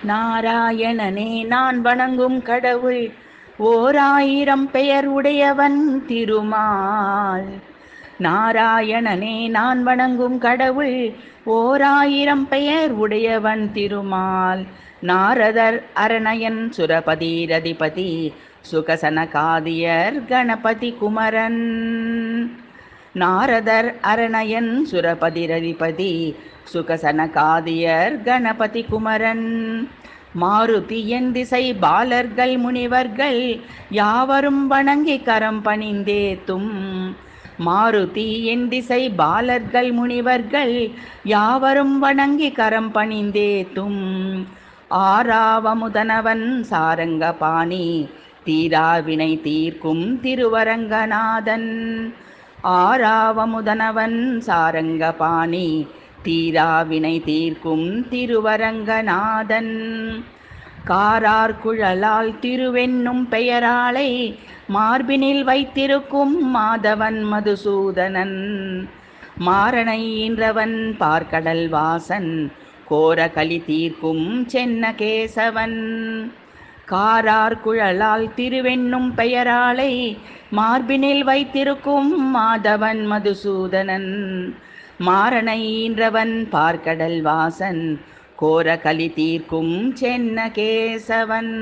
நாராயணனே நான் வணங்கும் கடவுள் ஓர் ஆயிரம் பெயர் உடையவன் திருமால் நாராயணனே நான் வணங்கும் கடவுள் ஓர் ஆயிரம் பெயர் உடையவன் திருமால் நாரதர் அரணயன் சுரபதி ரதிபதி சுகசனகாதியர் கணபதி குமரன் நாரதர் அரணயன் சுரபதி ரதிபதி சுகசனகாதியர் கணபதி குமரன் மாருதி என் திசை பாலர்கள் முனிவர்கள் யாவரும் வணங்கி கரம் பணிந்தேத்தும் மாருதி என் திசை பாலர்கள் முனிவர்கள் யாவரும் வணங்கி கரம் பணிந்தேத்தும் ஆறாவமுதனவன் சாரங்கபாணி தீராவினை தீர்க்கும் திருவரங்கநாதன் ஆறாவமுதனவன் சாரங்கபாணி தீராவினை தீர்க்கும் திருவரங்கநாதன் காரார் குழலால் திருவென்னும் பெயராளை மார்பினில் வைத்திருக்கும் மாதவன் மதுசூதனன் மாறனை ஈன்றவன் பார்க்கடல் வாசன் கோர கலி தீர்க்கும் சென்ன கேசவன் காரார் குழலால் திருவென்னும் பெயராளை மார்பினில் வைத்திருக்கும் மாதவன் மதுசூதனன் மாறனை ஈன்றவன் பார்க்கடல் வாசன் கோர கலி தீர்க்கும் சென்ன கேசவன்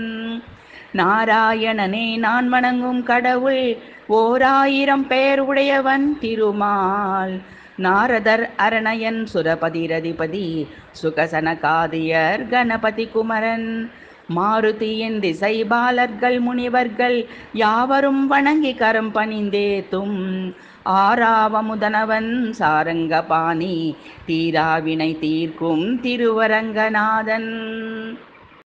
நாராயணனே நான் வணங்கும் கடவுள் ஓர் ஆயிரம் பெயர் உடையவன் திருமால் நாரதர் அரணயன் சுரபதி ரதிபதி சுகசனகாதியர் கணபதி குமரன் மாருதியின் திசை பாலர்கள் முனிவர்கள் யாவரும் வணங்கி கரம் பணிந்தேத்தும் ஆறாவமுதனவன் சாரங்கபாணி தீராவினை தீர்க்கும் திருவரங்கநாதன்